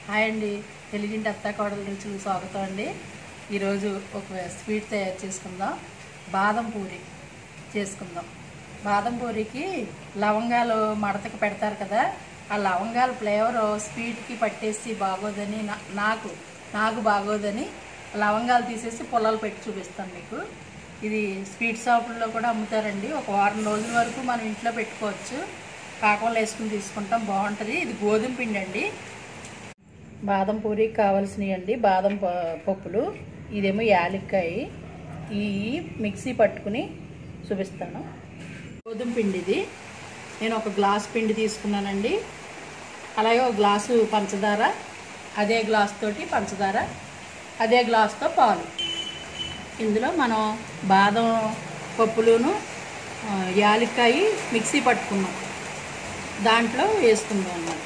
Hi అండి తెలుగింటి అత్త కోడల రుచులు స్వాగతం అండి ఈరోజు ఒక స్వీట్ తయారు చేసుకుందాం బాదం పూరి చేసుకుందాం బాదం పూరికి లవంగాలు మడతకి పెడతారు కదా ఆ లవంగాల ఫ్లేవర్ స్వీట్కి పట్టేసి బాగోదని నా- నాకు నాకు బాగోదని లవంగాలు తీసేసి పొలాలు పెట్టి చూపిస్తాను మీకు ఇది స్వీట్ షాపుల్లో కూడా అమ్ముతారండి ఒక వారం రోజుల వరకు మనం ఇంట్లో పెట్టుకోవచ్చు కాకంలో వేసుకుని తీసుకుంటాం బాగుంటుంది ఇది గోధుమ పిండి అండి బాదం పూరికి కావాల్సినవి అండి బాదం ప- పప్పులు ఇదేమో యాలక్కాయ ఈ మిక్సీ పట్టుకుని చూపిస్తాను గోధుమ పిండి ఇది నేను ఒక గ్లాస్ పిండి తీసుకున్నానండి అలాగే ఒక గ్లాసు పంచదార అదే గ్లాస్ తోటి పంచదార అదే గ్లాస్తో పాలు ఇందులో మనం బాదం పప్పులును ఆ, యాలక్కాయ మిక్సీ పట్టుకున్నాం దాంట్లో వేసుకుందాం అన్నమాట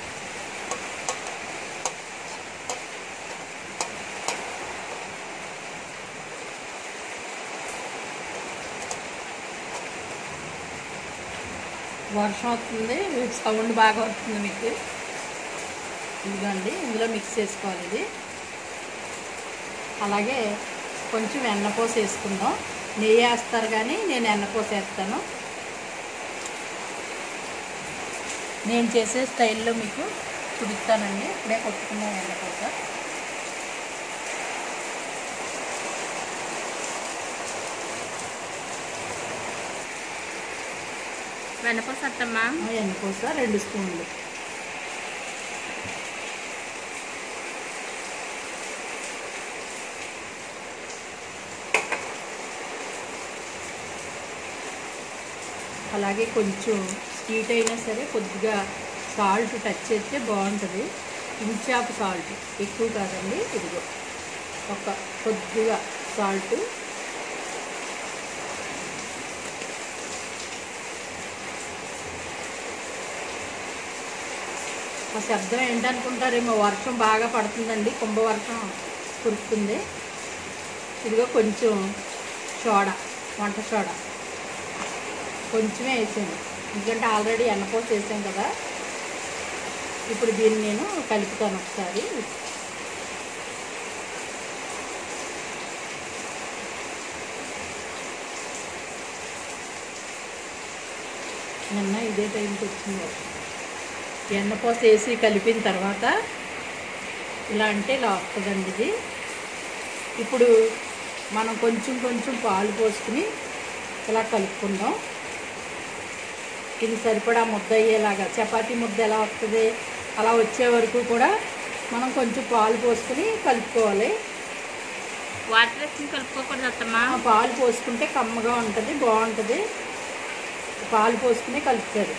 వర్షం వస్తుంది సౌండ్ బాగా వస్తుంది మీకు ఇదిగోండి ఇందులో మిక్స్ చేసుకోవాలి ఇది అలాగే కొంచెం వెన్నపూస వేసుకుందాం నెయ్యి వేస్తారు కానీ నేను వెన్నపూస వేస్తాను నేను చేసే స్టైల్లో మీకు చూపిస్తానండి ఇప్పుడే కొట్టుకున్నాను వెన్నపూస వెనపూస అత్తమ్మా ఆ వెన్నపూస రెండు స్పూన్లు అలాగే కొంచెం స్వీట్ అయినా సరే కొద్దిగా సాల్ట్ టచ్ చేస్తే బాగుంటుంది ఇంచాపు సాల్ట్ ఎక్కువ కాదండి ఇదిగో ఒక కొద్దిగా సాల్ట్ ఆ శబ్దం ఏంటనుకుంటారేమో వర్షం బాగా పడుతుందండి కుంభవర్షం కురుస్తుంది ఇదిగో కొంచెం సోడా వంట సోడా కొంచెమే వేసాను ఎందుకంటే ఆల్రెడీ ఎన్నపోసి వేసాం కదా ఇప్పుడు దీన్ని నేను కలుపుతాను ఒకసారి నిన్న ఇదే టైంకి వచ్చింది వర్షం. ఎన్నపోసి వేసి కలిపిన తర్వాత ఇలా అంటే ఇలా వస్తుందండి ఇది ఇప్పుడు మనం కొంచెం కొంచెం పాలు పోసుకుని ఇలా కలుపుకుందాం ఇది సరిపడా ముద్ద అయ్యేలాగా చపాతీ ముద్ద ఎలా వస్తుంది అలా వచ్చే వరకు కూడా మనం కొంచెం పాలు పోసుకుని కలుపుకోవాలి వాటర్ వేసుకుని కలుపుకోకూడదు అత్తమ్మా ఆ పాలు పోసుకుంటే కమ్మగా ఉంటుంది బాగుంటుంది పాలు పోసుకుని కలుపుతారు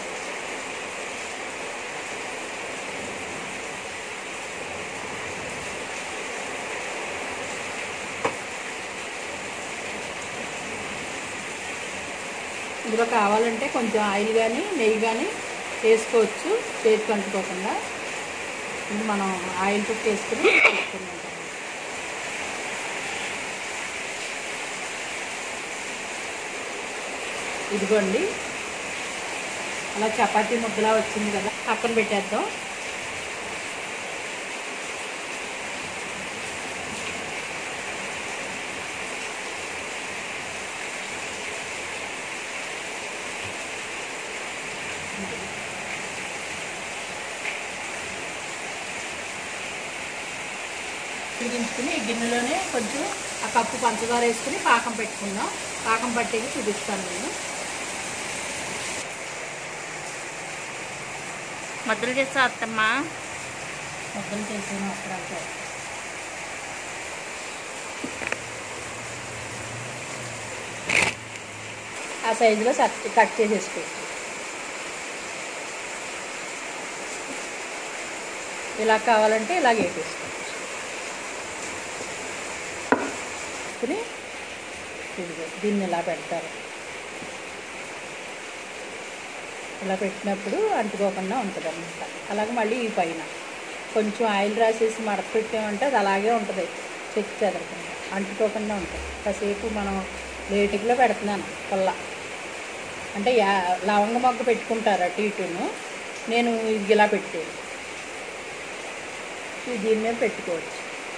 ఇందులో కావాలంటే కొంచెం ఆయిల్ కానీ నెయ్యి కానీ వేసుకోవచ్చు చేతికి అంటుకోకుండా ఇది మనం ఆయిల్ చుట్టూ వేసుకుని కలుపుకుందాం ఇదిగోండి అలా చపాతీ ముద్దలా వచ్చింది కదా పక్కన పెట్టేద్దాం ఉడికించుకుని ఈ గిన్నెలోనే కొంచెం ఆ కప్పు పంచదార వేసుకుని పాకం పెట్టుకుందాం పాకం పట్టేది చూపిస్తాను నేను ముద్దలు చేస్తా అత్తమ్మా ముద్దలు చేసాను అప్పుడంటే ఆ సైజులో కట్ కట్ చేసేసుకో ఇలా కావాలంటే ఇలా వేసేసుకోవచ్చు వేసుకుని ఇదిగో దీన్ని ఇలా పెడతారు ఇలా పెట్టినప్పుడు అంటుకోకుండా ఉంటుంది అనమాట అలాగే మళ్ళీ ఈ పైన కొంచెం ఆయిల్ రాసేసి మడత పెట్టామంటే అది అలాగే ఉంటుంది చెక్ చెదరకుండా అంటుకోకుండా ఉంటుంది కాసేపు మనం లేటుకులో పెడుతున్నాను పుల్ల అంటే యా లవంగ మొగ్గ పెట్టుకుంటారు అటు ఇటును నేను ఇది ఇలా పెట్టాను ఇది దీని మీద పెట్టుకోవచ్చు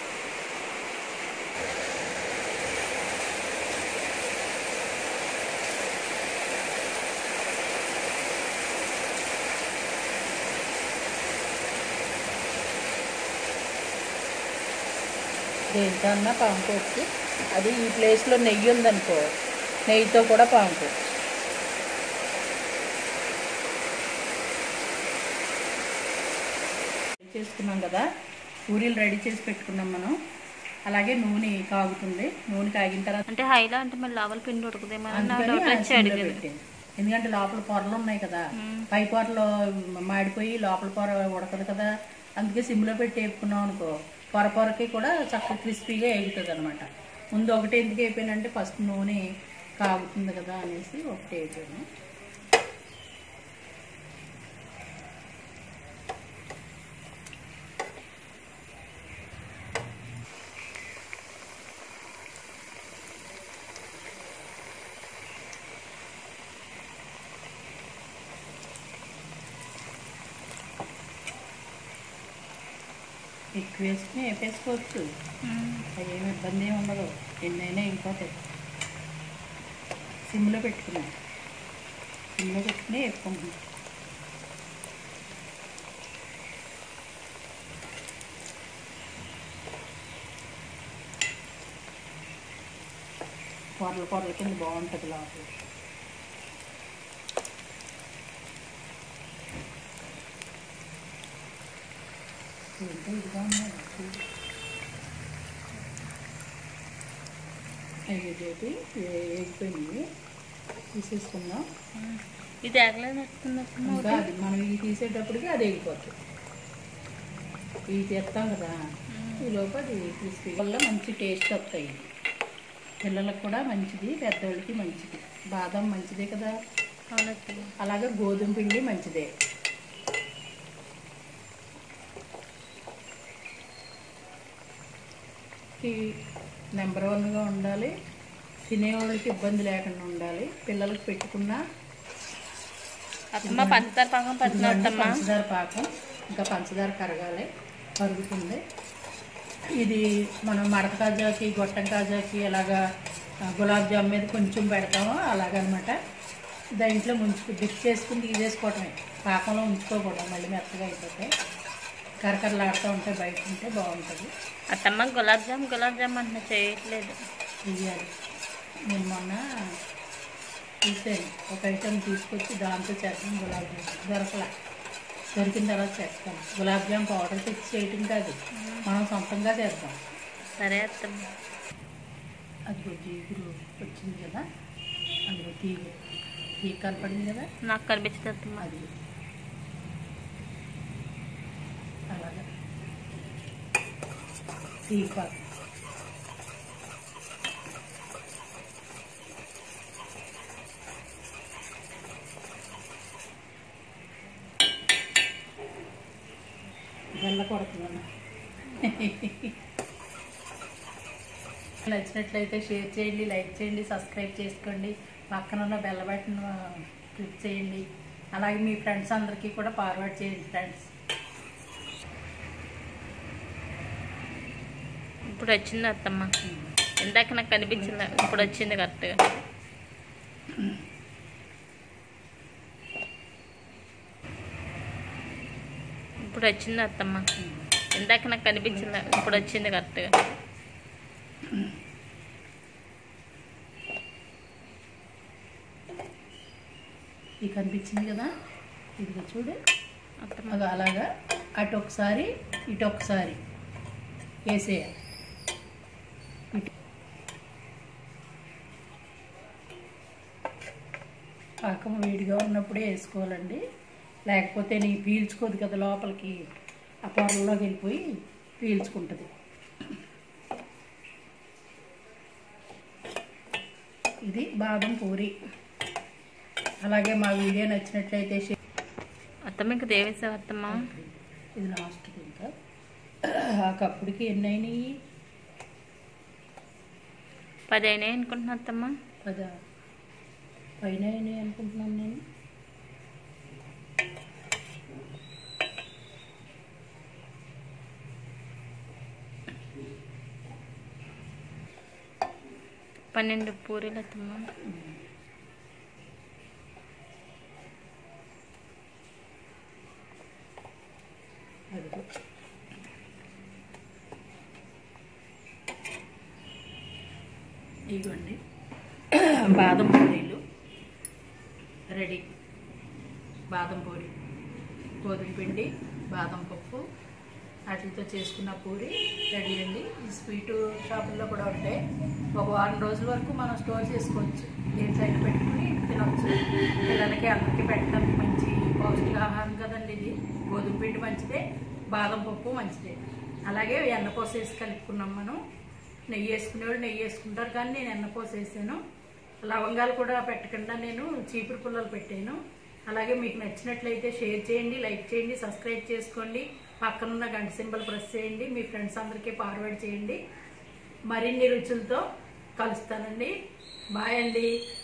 దేంతన్నా పాముకోవచ్చు అది ఈ ప్లేస్లో నెయ్యి ఉందనుకో నెయ్యితో కూడా పాముకోవచ్చు రెడీ చేసుకున్నాం కదా పూరీలు రెడీ చేసి పెట్టుకున్నాం మనం అలాగే నూనె కాగుతుంది నూనె కాగిన తర్వాత అంటే హైలో అంటే మళ్ళీ లోపల పిండి ఉడకదేమో అని నా అందుకని డౌట్ ఆ వచ్చి సిమ్లో అడిగేది పెట్టాను. ఎందుకంటే లోపల పొరలు ఉన్నాయి కదా మ్మ్. పై పొరలు మాడిపోయి లోపల పొర ఉడకదు కదా అందుకే సిమ్లో పెట్టి వేపుకున్నాం అనుకో పొర పొరకి కూడా చక్కగా క్రిస్పీగా వేగుతుంది అనమాట ముందు ఒకటి ఎందుకు వేపానంటే ఫస్ట్ నూనె కాగుతుంది కదా అనేసి ఒకటి వేపాను ఎక్కువ వేసుకుని వేపేసుకోవచ్చు అదేమి ఇబ్బంది ఏమి ఉండదు ఎన్నైనా అయిపోతాయి సిమ్లో పెట్టుకున్నాం సిమ్లో పెట్టుకుని వేపుకుంటున్నాం పొరల పొరల కింద బాగుంటుంది లోపల ఏంటో ఇదిగా ఉన్నాయి అయ్యేటి వేగిపోయింది తీసేసుకుందాం ఇది ఎగలేనట్టుందమ్మా ఇంకా అది మనం ఇవి తీసేటప్పటికి అది వేగిపోతుంది ఇవి తీస్తాం కదా ఈ లోపు అది క్రిస్పీ వల్ల మంచి టేస్ట్ వస్తాయి పిల్లలకు కూడా మంచిది పెద్దవాళ్ళకి మంచిది బాదం మంచిదే కదా అవునత్తమ్మ అలాగే గోధుమ పిండి మంచిదే నెంబర్ వన్గా ఉండాలి తినేవాళ్ళకి ఇబ్బంది లేకుండా ఉండాలి పిల్లలకి పెట్టుకున్నా అత్తమ్మ పంచదార పాకం పట్టిన ఇదిగోండి అత్తమ్మ పంచదార పాకం ఇంకా పంచదార కరగాలి కరుగుతుంది ఇది మనం మడత కాజాకి గొట్టం కాజాకి అలాగా ఆ, గులాబ్ జామ్ మీద కొంచెం పెడతామో అలాగనమాట దాంట్లో ముంచుకు డిప్ చేసుకుని తీసేసుకోవటమే పాకంలో ఉంచుకోకూడదు మళ్ళీ మెత్తగా అయిపోతాయి కరకరలాడుతూ ఉంటే బయట ఉంటే బాగుంటుంది అత్తమ్మ గులాబ్ జామ్ గులాబ్ జామ్ అంటున్నా చేయట్లేదు చెయ్యాలి నేను మొన్న చూసాను ఒక ఐటెం తీసుకొచ్చి దాంతో చేస్తాం గులాబ్ జామ్ దొరకలా దొరికిన తర్వాత చేస్తాం గులాబ్ జామ్ పౌడర్ తెచ్చి చేయటం కాదు మనం సొంతంగా చేద్దాం సరే అత్తమ్మ అది జీగురు వచ్చింది కదా అందులో తీగ తీగ కనపడింది కదా నాకు కనిపించదు అత్తమ్మ అది అలాగా తీగ పాకు బెల్ల కొడుతున్నాను నచ్చినట్లయితే షేర్ చేయండి లైక్ చేయండి సబ్స్క్రైబ్ చేసుకోండి పక్కన ఉన్న బెల్ల బటన్ క్లిక్ చేయండి అలాగే మీ ఫ్రెండ్స్ అందరికీ కూడా ఫార్వర్డ్ చేయండి ఫ్రెండ్స్ ఇప్పుడు వచ్చింది అత్తమ్మ ఇందాక నాకు కనిపించింది ఇప్పుడు వచ్చింది కరెక్ట్గా ఇప్పుడు వచ్చింది అత్తమ్మ ఇందాక నాకు కనిపించింది ఇప్పుడు వచ్చింది కరెక్ట్గా ఇది కనిపించింది కదా ఇదిగో చూడు అత్తమ్మ అది అలాగా అటు ఒకసారి ఇటు ఒకసారి వేసేయాలి ఇటు పాకం వేడిగా ఉన్నప్పుడే వేసుకోవాలండి లేకపోతే నీ పీల్చుకోదు కదా లోపలికి ఆ పొరల్లోకి వెళ్ళిపోయి పీల్చుకుంటుంది ఇది బాదం పూరి అలాగే మా వీడియో నచ్చినట్లయితే షేర్ అత్తమ్మ ఇంక దేవేసావు అత్తమ్మ ఇది లాస్ట్ ఇంకా ఆ కప్పుడికి ఎన్ని అయినాయి పది అయినాయి అనుకుంటున్నా అత్తమ్మ పద పైన అయినాయి అనుకుంటున్నాను నేను పన్నెండు పూరీలు అత్తమ్మ అదిగో ఇదిగోండి బాదం పూరీలు రెడీ బాదం పూరి గోధుమ పిండి బాదం పప్పు వాటితో చేసుకున్న పూరి రెడీ అండి ఈ స్వీట్ షాపుల్లో కూడా ఉంటాయి ఒక వారం రోజుల వరకు మనం స్టోర్ చేసుకోవచ్చు దేంట్లో అయినా పెట్టుకుని తినవచ్చు పిల్లలకి అందరికీ పెట్టడానికి మంచి పౌష్టికాహారం కదండి ఇది గోధుమ పిండి మంచిదే బాదం పప్పు మంచిదే అలాగే ఎన్నపోస వేసి కలుపుకున్నాం మనం నెయ్యి వేసుకునే వాళ్ళు నెయ్యి వేసుకుంటారు కానీ నేను ఎన్నపోస వేసాను లవంగాలు కూడా పెట్టకుండా నేను చీపురు పుల్లలు పెట్టాను అలాగే మీకు నచ్చినట్లయితే షేర్ చేయండి లైక్ చేయండి సబ్స్క్రైబ్ చేసుకోండి పక్కనున్న గంట సింబల్ ప్రెస్ చేయండి మీ ఫ్రెండ్స్ అందరికీ ఫార్వర్డ్ చేయండి మరిన్ని రుచులతో కలుస్తానండి బాయ్ అండి